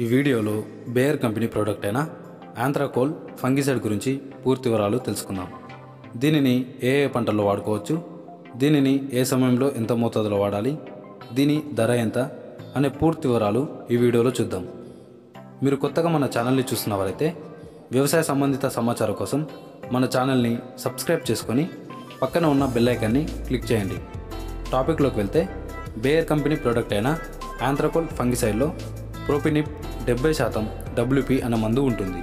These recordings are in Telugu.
ఈ వీడియోలో బేయర్ కంపెనీ ప్రోడక్ట్ అయిన ఆంథ్రాకోల్ ఫంగిసైడ్ గురించి పూర్తి వివరాలు తెలుసుకుందాం దీనిని ఏ ఏ పంటల్లో వాడుకోవచ్చు దీనిని ఏ సమయంలో ఎంత మోతాదులో వాడాలి దీని ధర ఎంత అనే పూర్తి వివరాలు ఈ వీడియోలో చూద్దాం మీరు కొత్తగా మన ఛానల్ని చూస్తున్నవారైతే వ్యవసాయ సంబంధిత సమాచారం కోసం మన ఛానల్ని సబ్స్క్రైబ్ చేసుకొని పక్కన ఉన్న బెల్ ఐకాన్ని క్లిక్ చేయండి టాపిక్లోకి వెళ్తే బేయర్ కంపెనీ ప్రోడక్ట్ అయిన ఆంథ్రకోల్ ఫంగిసైడ్లో ప్రోపినిప్ డెబ్బై శాతం డబ్ల్యూపీ అనే మందు ఉంటుంది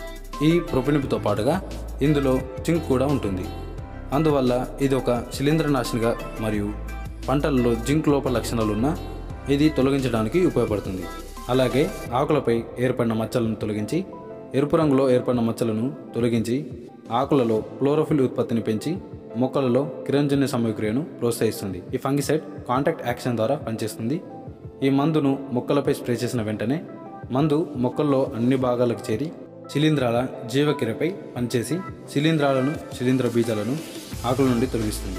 ఈ ప్రోపినిప్తో పాటుగా ఇందులో జింక్ కూడా ఉంటుంది అందువల్ల ఇది ఒక శిలీంద్రనాశినిగా మరియు పంటలలో జింక్ లోప లక్షణాలు ఉన్న ఇది తొలగించడానికి ఉపయోగపడుతుంది అలాగే ఆకులపై ఏర్పడిన మచ్చలను తొలగించి ఎరుపు రంగులో ఏర్పడిన మచ్చలను తొలగించి ఆకులలో క్లోరోఫిల్ ఉత్పత్తిని పెంచి మొక్కలలో కిరంజన్య సమయక్రియను ప్రోత్సహిస్తుంది ఈ ఫంగిసైడ్ కాంటాక్ట్ యాక్షన్ ద్వారా పనిచేస్తుంది ఈ మందును మొక్కలపై స్ప్రే చేసిన వెంటనే మందు మొక్కల్లో అన్ని భాగాలకు చేరి శిలీంధ్రాల జీవక్రియపై పనిచేసి శిలీంధ్రాలను శిలీంధ్ర బీజాలను ఆకుల నుండి తొలగిస్తుంది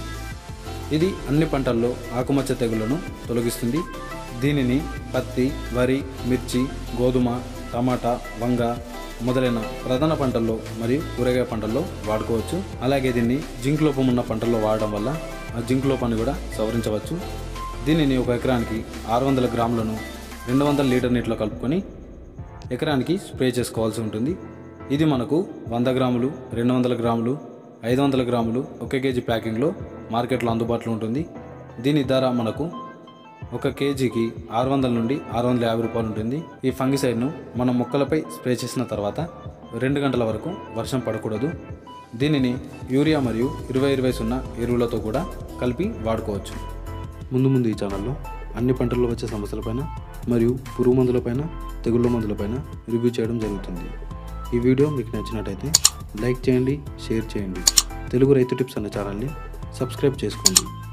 ఇది అన్ని పంటల్లో ఆకుమచ్చ తెగుళ్లను తొలగిస్తుంది దీనిని పత్తి వరి మిర్చి గోధుమ టమాటా వంగ మొదలైన ప్రధాన పంటల్లో మరియు కూరగాయ పంటల్లో వాడుకోవచ్చు అలాగే దీన్ని జింక్ లోపం ఉన్న పంటల్లో వాడడం వల్ల ఆ జింక్ లోపాన్ని కూడా సవరించవచ్చు దీనిని ఒక ఎకరానికి ఆరు వందల గ్రాములను రెండు వందల లీటర్ నీటిలో కలుపుకొని ఎకరానికి స్ప్రే చేసుకోవాల్సి ఉంటుంది ఇది మనకు వంద గ్రాములు రెండు వందల గ్రాములు ఐదు వందల గ్రాములు ఒక కేజీ ప్యాకింగ్లో మార్కెట్లో అందుబాటులో ఉంటుంది దీని ధర మనకు ఒక కేజీకి ఆరు వందల నుండి ఆరు వందల యాభై రూపాయలు ఉంటుంది ఈ ఫంగిసైడ్ను మనం మొక్కలపై స్ప్రే చేసిన తర్వాత రెండు గంటల వరకు వర్షం పడకూడదు దీనిని యూరియా మరియు ఇరవై ఇరవై సున్నా ఎరువులతో కూడా కలిపి వాడుకోవచ్చు ముందు ముందు ఈ ఛానల్లో అన్ని పంటల్లో వచ్చే సమస్యలపైన మరియు పురుగు మందులపైన తెగుళ్ళ మందులపైన రివ్యూ చేయడం జరుగుతుంది ఈ వీడియో మీకు నచ్చినట్టయితే లైక్ చేయండి షేర్ చేయండి తెలుగు రైతు టిప్స్ అనే ఛానల్ని సబ్స్క్రైబ్ చేసుకోండి